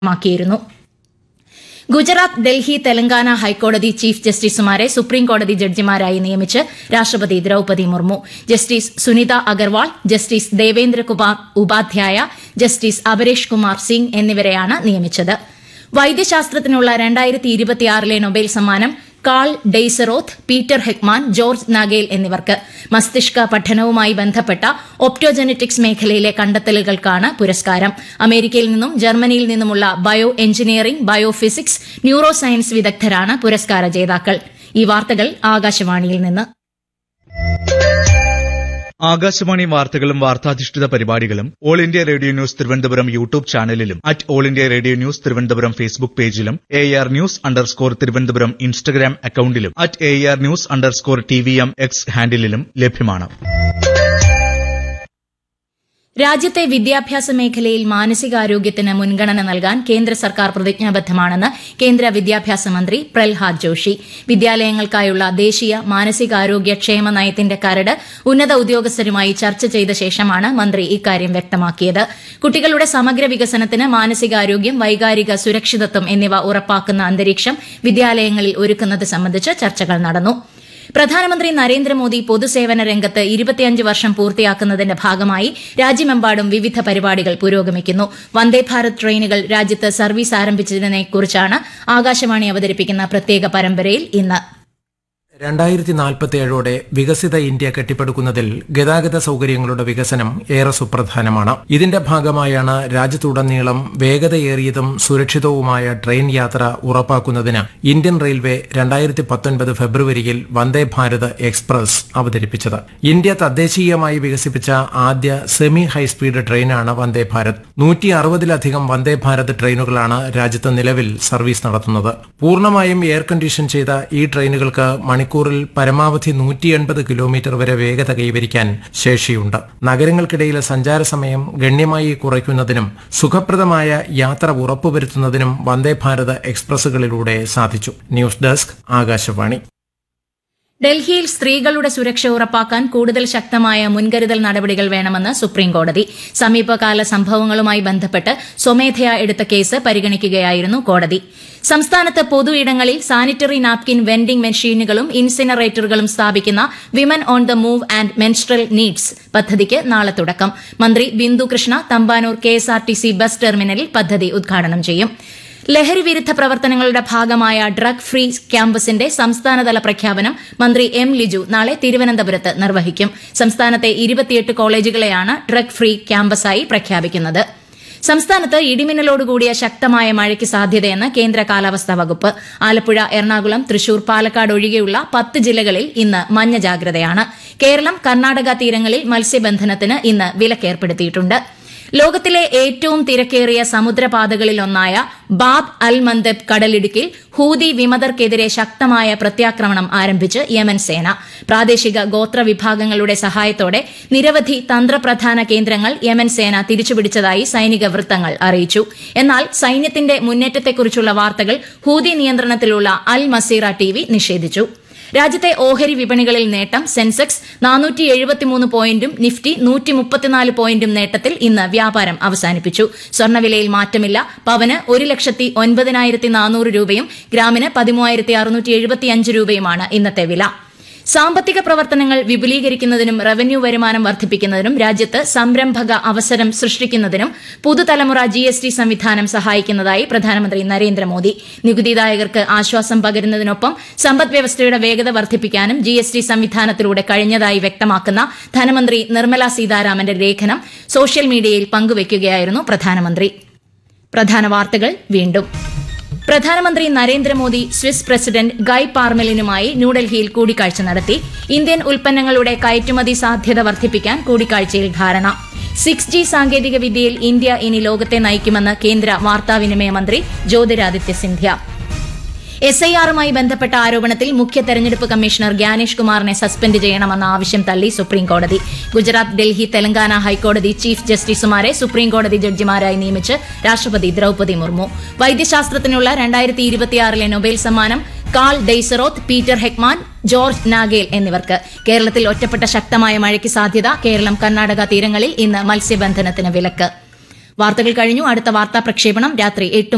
മാക്കിയിരുന്നു ഗുജറാത്ത് ഡൽഹി തെലങ്കാന ഹൈക്കോടതി chief ജസ്റ്റിസുമാരെ supreme കോടതി ജഡ്ജിമാരായി നിയമിച്ച് രാഷ്ട്രപതി Droupadi Murmu justice Sunita Agarwal justice Devendrakumar Upadhyay justice Aparesh Kumar Singh എന്നിവരെയാണ് നിയമിച്ചത് വൈദ്യശാസ്ത്രത്തിനുള്ള രണ്ടായിരത്തി ഇരുപത്തിയാറിലെ നൊബേൽ സമ്മാനം Karl Deisseroth Peter Hegemann George Nagel എന്നിവർക്ക് മസ്തിഷ്ക പഠനവുമായി ബന്ധപ്പെട്ട ഒപ്റ്റോജനറ്റിക്സ് മേഖലയിലെ കണ്ടെത്തലുകൾക്കാണ് പുരസ്കാരം അമേരിക്കയിൽ നിന്നും ജർമ്മനിയിൽ നിന്നുമുള്ള bio engineering biophysics neuro science വിദഗ്ധരാണ് പുരസ്കാര ജേതാക്കൾ ഈ വാർത്തകൾ ആകാശവാണിയിൽ നിന്ന് ആകാശവാണി വാർത്തകളും വാർത്താധിഷ്ഠിത പരിപാടികളും all India radio news Thiruvananthapuram YouTube ചാനലിലും at all India radio news Thiruvananthapuram Facebook പേജിലും A R news underscore Thiruvananthapuram Instagram അക്കൌണ്ടിലും at A R news underscore T V M X ഹാൻഡിലും ലഭ്യമാണ് രാജ്യത്തെ വിദ്യാഭ്യാസ മേഖലയിൽ മാനസികാരോഗ്യത്തിന് മുൻഗണന നൽകാൻ കേന്ദ്ര സർക്കാർ പ്രതിജ്ഞാബദ്ധമാണെന്ന് കേന്ദ്ര വിദ്യാഭ്യാസ മന്ത്രി പ്രഹ്ലാദ് ജോഷി വിദ്യാലയങ്ങൾക്കായുള്ള ദേശീയ മാനസികാരോഗ്യ ക്ഷേമ നയത്തിന്റെ കരട് ഉന്നത ഉദ്യോഗസ്ഥരുമായി ചർച്ച ചെയ്ത ശേഷമാണ് മന്ത്രി ഇക്കാര്യം വ്യക്തമാക്കിയത് കുട്ടികളുടെ സമഗ്ര വികസനത്തിന് മാനസികാരോഗ്യം വൈകാരിക സുരക്ഷിതത്വം എന്നിവ ഉറപ്പാക്കുന്ന അന്തരീക്ഷം വിദ്യാലയങ്ങളിൽ ഒരുക്കുന്നത് സംബന്ധിച്ച് ചർച്ചകൾ നടന്നു പ്രധാനമന്ത്രി നരേന്ദ്രമോദി പൊതുസേവന രംഗത്ത് ഇരുപത്തിയഞ്ച് വർഷം പൂർത്തിയാക്കുന്നതിന്റെ ഭാഗമായി രാജ്യമെമ്പാടും വിവിധ പരിപാടികൾ പുരോഗമിക്കുന്നു വന്ദേഭാരത് ട്രെയിനുകൾ രാജ്യത്ത് സർവീസ് ആരംഭിച്ചതിനെക്കുറിച്ചാണ് ആകാശവാണി അവതരിപ്പിക്കുന്ന പ്രത്യേക പരമ്പരയിൽ ഇന്ന് രണ്ടായിരത്തി നാൽപ്പത്തി ഏഴോടെ വികസിത ഇന്ത്യ കെട്ടിപ്പടുക്കുന്നതിൽ ഗതാഗത സൗകര്യങ്ങളുടെ വികസനം ഏറെ സുപ്രധാനമാണ് ഇതിന്റെ ഭാഗമായാണ് രാജ്യത്തുടനീളം വേഗതയേറിയതും സുരക്ഷിതവുമായ ട്രെയിൻ യാത്ര ഉറപ്പാക്കുന്നതിന് ഇന്ത്യൻ റെയിൽവേ രണ്ടായിരത്തി പത്തൊൻപത് ഫെബ്രുവരിയിൽ വന്ദേ ഭാരത് എക്സ്പ്രസ് അവതരിപ്പിച്ചത് ഇന്ത്യ തദ്ദേശീയമായി വികസിപ്പിച്ച ആദ്യ സെമി ഹൈസ്പീഡ് ട്രെയിനാണ് വന്ദേ ഭാരത് നൂറ്റി അറുപതിലധികം വന്ദേ ഭാരത് ട്രെയിനുകളാണ് രാജ്യത്ത് നിലവിൽ സർവീസ് നടത്തുന്നത് പൂർണ്ണമായും എയർ കണ്ടീഷൻ ചെയ്ത ഈ ട്രെയിനുകൾക്ക് മണിക്കൂറിൽ പരമാവധി നൂറ്റി എൺപത് കിലോമീറ്റർ വരെ വേഗത കൈവരിക്കാൻ ശേഷിയുണ്ട് നഗരങ്ങൾക്കിടയിലെ സഞ്ചാര സമയം ഗണ്യമായി കുറയ്ക്കുന്നതിനും സുഖപ്രദമായ യാത്ര ഉറപ്പുവരുത്തുന്നതിനും വന്ദേ ഭാരത് എക്സ്പ്രസുകളിലൂടെ സാധിച്ചു ന്യൂസ് ഡെസ്ക് ആകാശവാണി ഡൽഹിയിൽ സ്ത്രീകളുടെ സുരക്ഷ ഉറപ്പാക്കാൻ കൂടുതൽ ശക്തമായ മുൻകരുതൽ നടപടികൾ വേണമെന്ന് സുപ്രീംകോടതി സമീപകാല സംഭവങ്ങളുമായി ബന്ധപ്പെട്ട് സ്വമേധയാ എടുത്ത കേസ് പരിഗണിക്കുകയായിരുന്നു കോടതി സംസ്ഥാനത്ത് പൊതു ഇടങ്ങളിൽ സാനിറ്ററി നാപ്കിൻ വെൻഡിംഗ് മെഷീനുകളും ഇൻസിനറേറ്ററുകളും സ്ഥാപിക്കുന്ന women on the move and menstrual needs പദ്ധതിക്ക് നാളെ തുടക്കം മന്ത്രി ബിന്ദു കൃഷ്ണ തമ്പാനൂർ കെഎസ്ആർടിസി ബസ് ടെർമിനലിൽ പദ്ധതി ഉദ്ഘാടനം ചെയ്യും ലഹരി വിരുദ്ധ പ്രവർത്തനങ്ങളുടെ ഭാഗമായ ഡ്രഗ് ഫ്രീ ക്യാമ്പസിന്റെ സംസ്ഥാനതല പ്രഖ്യാപനം മന്ത്രി എം ലിജു നാളെ തിരുവനന്തപുരത്ത് നിർവഹിക്കും സംസ്ഥാനത്തെ ഇരുപത്തിയെട്ട് കോളേജുകളെയാണ് ഡ്രഗ് ഫ്രീ ക്യാമ്പസായി പ്രഖ്യാപിക്കുന്നത് സംസ്ഥാനത്ത് ഇടിമിന്നലോടുകൂടിയ ശക്തമായ മഴയ്ക്ക് സാധ്യതയെന്ന് കേന്ദ്ര കാലാവസ്ഥാ വകുപ്പ് ആലപ്പുഴ എറണാകുളം തൃശൂർ പാലക്കാട് ഒഴികെയുള്ള പത്ത് ജില്ലകളിൽ ഇന്ന് മഞ്ഞ ജാഗ്രതയാണ് കേരളം കർണാടക തീരങ്ങളിൽ മത്സ്യബന്ധനത്തിന് ഇന്ന് വിലക്കേർപ്പെടുത്തിയിട്ടുണ്ട് ലോകത്തിലെ ഏറ്റവും തിരക്കേറിയ സമുദ്രപാതകളിലൊന്നായ ബാബ് അൽ മന്ദബ് കടലിടുക്കിൽ ഹൂതി വിമതർക്കെതിരെ ശക്തമായ പ്രത്യാക്രമണം ആരംഭിച്ച് യമൻ സേന പ്രാദേശിക ഗോത്ര വിഭാഗങ്ങളുടെ സഹായത്തോടെ നിരവധി തന്ത്രപ്രധാന കേന്ദ്രങ്ങൾ യമൻ സേന തിരിച്ചുപിടിച്ചതായി സൈനിക വൃത്തങ്ങൾ അറിയിച്ചു എന്നാൽ സൈന്യത്തിന്റെ മുന്നേറ്റത്തെക്കുറിച്ചുള്ള വാർത്തകൾ ഹൂതി നിയന്ത്രണത്തിലുള്ള അൽ മസീറ ടി നിഷേധിച്ചു രാജ്യത്തെ ഓഹരി വിപണികളിൽ നേട്ടം സെൻസെക്സ് നാനൂറ്റി എഴുപത്തിമൂന്ന് പോയിന്റും നിഫ്റ്റി നൂറ്റി മുപ്പത്തിനാല് പോയിന്റും നേട്ടത്തിൽ ഇന്ന് വ്യാപാരം അവസാനിപ്പിച്ചു സ്വർണ്ണവിലയിൽ മാറ്റമില്ല പവന് ഒരു ലക്ഷത്തി ഒൻപതിനായിരത്തി നാനൂറ് രൂപയും ഗ്രാമിന് പതിമൂവായിരത്തി അറുന്നൂറ്റി എഴുപത്തിയഞ്ച് രൂപയുമാണ് ഇന്നത്തെ വില സാമ്പത്തിക പ്രവർത്തനങ്ങൾ വിപുലീകരിക്കുന്നതിനും റവന്യൂ വരുമാനം വർദ്ധിപ്പിക്കുന്നതിനും രാജ്യത്ത് സംരംഭക അവസരം സൃഷ്ടിക്കുന്നതിനും പുതുതലമുറ ജി എസ് ടി സംവിധാനം സഹായിക്കുന്നതായി പ്രധാനമന്ത്രി നരേന്ദ്രമോദി നികുതിദായകർക്ക് ആശ്വാസം പകരുന്നതിനൊപ്പം സമ്പദ് വ്യവസ്ഥയുടെ വേഗത വർദ്ധിപ്പിക്കാനും ജി എസ് ടി സംവിധാനത്തിലൂടെ കഴിഞ്ഞതായി വ്യക്തമാക്കുന്ന ധനമന്ത്രി നിർമ്മല സീതാരാമന്റെ ലേഖനം സോഷ്യൽ മീഡിയയിൽ പങ്കുവയ്ക്കുകയായിരുന്നു പ്രധാനമന്ത്രി പ്രധാന വാർത്തകൾ വീണ്ടും പ്രധാനമന്ത്രി നരേന്ദ്രമോദി സ്വിസ് പ്രസിഡന്റ് ഗൈ പാർമെലിനുമായി ന്യൂഡൽഹിയിൽ കൂടിക്കാഴ്ച നടത്തി ഇന്ത്യൻ ഉൽപ്പന്നങ്ങളുടെ കയറ്റുമതി സാധ്യത വർദ്ധിപ്പിക്കാൻ കൂടിക്കാഴ്ചയിൽ ധാരണ സിക്സ് ജി സാങ്കേതിക വിദ്യയിൽ ഇന്ത്യ ഇനി ലോകത്തെ നയിക്കുമെന്ന് കേന്ദ്ര വാർത്താവിനിമയ മന്ത്രി ജ്യോതിരാദിത്യ സിന്ധ്യ എസ് ഐ ആറുമായി ബന്ധപ്പെട്ട ആരോപണത്തിൽ മുഖ്യ തെരഞ്ഞെടുപ്പ് കമ്മീഷണർ ഗ്യാനേഷ് കുമാറിനെ സസ്പെൻഡ് ചെയ്യണമെന്ന ആവശ്യം തള്ളി സുപ്രീംകോടതി ഗുജറാത്ത് ഡൽഹി തെലങ്കാന ഹൈക്കോടതി ചീഫ് ജസ്റ്റിസുമാരെ സുപ്രീംകോടതി ജഡ്ജിമാരായി നിയമിച്ച് രാഷ്ട്രപതി ദ്രൌപതി മുർമു വൈദ്യശാസ്ത്രത്തിനുള്ള രണ്ടായിരത്തി ഇരുപത്തിയാറിലെ നൊബേൽ സമ്മാനം Karl Deisseroth Peter Hegemann George Nagel എന്നിവർക്ക് കേരളത്തിൽ ഒറ്റപ്പെട്ട ശക്തമായ മഴയ്ക്ക് സാധ്യത കേരളം കർണാടക തീരങ്ങളിൽ ഇന്ന് മത്സ്യബന്ധനത്തിന് വിലക്ക് വാർത്തകൾ കഴിഞ്ഞു അടുത്ത വാർത്താ പ്രക്ഷേപണം രാത്രി എട്ട്